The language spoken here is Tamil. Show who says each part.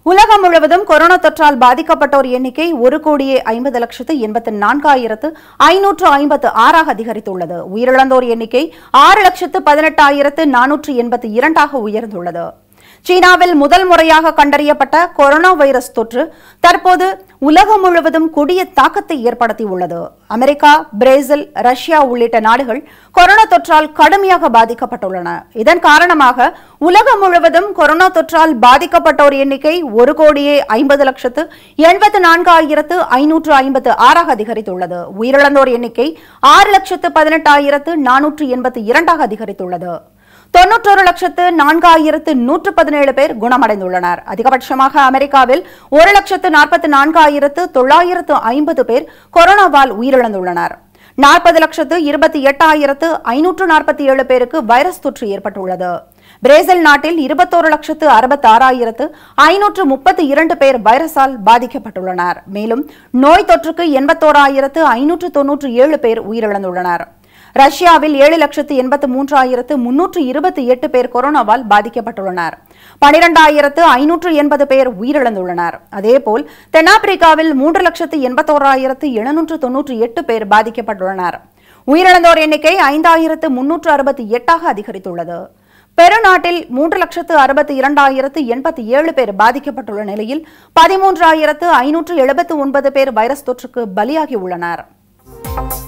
Speaker 1: உலகம் முழுவதும் கொரோனா தொற்றால் பாதிக்கப்பட்டோர் எண்ணிக்கை ஒரு கோடியே ஐம்பது லட்சத்து எண்பத்து நான்காயிரத்து ஐநூற்று ஐம்பத்து ஆறாக அதிகரித்துள்ளது உயிரிழந்தோர் எண்ணிக்கை ஆறு லட்சத்து பதினெட்டாயிரத்து நானூற்று எண்பத்தி இரண்டாக உயர்ந்துள்ளது சீனாவில் முதல் முறையாக கண்டறியப்பட்ட கொரோனா வைரஸ் தொற்று தற்போது உலகம் முழுவதும் கொடிய தாக்கத்தை ஏற்படுத்தியுள்ளது அமெரிக்கா பிரேசில் ரஷ்யா உள்ளிட்ட நாடுகள் கொரோனா தொற்றால் கடுமையாக பாதிக்கப்பட்டுள்ளன இதன் காரணமாக உலகம் முழுவதும் கொரோனா தொற்றால் பாதிக்கப்பட்டோர் எண்ணிக்கை ஒரு கோடியே ஐம்பது லட்சத்து எண்பத்து நான்காயிரத்து ஐநூற்று ஐம்பத்து ஆறாக அதிகரித்துள்ளது உயிரிழந்தோர் எண்ணிக்கை ஆறு லட்சத்து பதினெட்டாயிரத்து நானூற்று எண்பத்தி இரண்டாக அதிகரித்துள்ளது தொன்னூற்றொரு லட்சத்து நான்காயிரத்து நூற்று பதினேழு பேர் குணமடைந்துள்ளனர் அதிகபட்சமாக அமெரிக்காவில் ஒரு லட்சத்து நாற்பத்தி நான்காயிரத்து தொள்ளாயிரத்து ஐம்பது பேர் கொரோனாவால் உயிரிழந்துள்ளனர் நாற்பது லட்சத்து இருபத்தி எட்டாயிரத்து ஐநூற்று நாற்பத்தி ஏழு பேருக்கு வைரஸ் தொற்று ஏற்பட்டுள்ளது பிரேசில் நாட்டில் இருபத்தோரு லட்சத்து அறுபத்தி ஆறாயிரத்து ஐநூற்று முப்பத்தி இரண்டு பேர் வைரஸால் பாதிக்கப்பட்டுள்ளனர் மேலும் நோய் தொற்றுக்கு எண்பத்தோராயிரத்து ஐநூற்று தொன்னூற்று ஏழு பேர் உயிரிழந்துள்ளனர் ரஷ்யாவில் ஏழு லட்சத்து எண்பத்து மூன்றாயிரத்து முன்னூற்று இருபத்தி எட்டு பேர் கொரோனாவால் பாதிக்கப்பட்டுள்ளனர் பனிரெண்டாயிரத்து ஐநூற்று எண்பது பேர் உயிரிழந்துள்ளனர் அதேபோல் தென்னாப்பிரிக்காவில் மூன்று லட்சத்து எண்பத்தோராயிரத்து எழுநூற்று தொன்னூற்றி எட்டு பேர் பாதிக்கப்பட்டுள்ளனர் உயிரிழந்தோர் எண்ணிக்கை ஐந்தாயிரத்து முன்னூற்று அறுபத்தி எட்டாக அதிகரித்துள்ளது பெருநாட்டில் மூன்று லட்சத்து அறுபத்தி இரண்டாயிரத்து எண்பத்தி ஏழு பேர் பாதிக்கப்பட்டுள்ள நிலையில் பதிமூன்றாயிரத்து ஐநூற்று எழுபத்து ஒன்பது பேர் வைரஸ் தொற்றுக்கு பலியாகி உள்ளனர்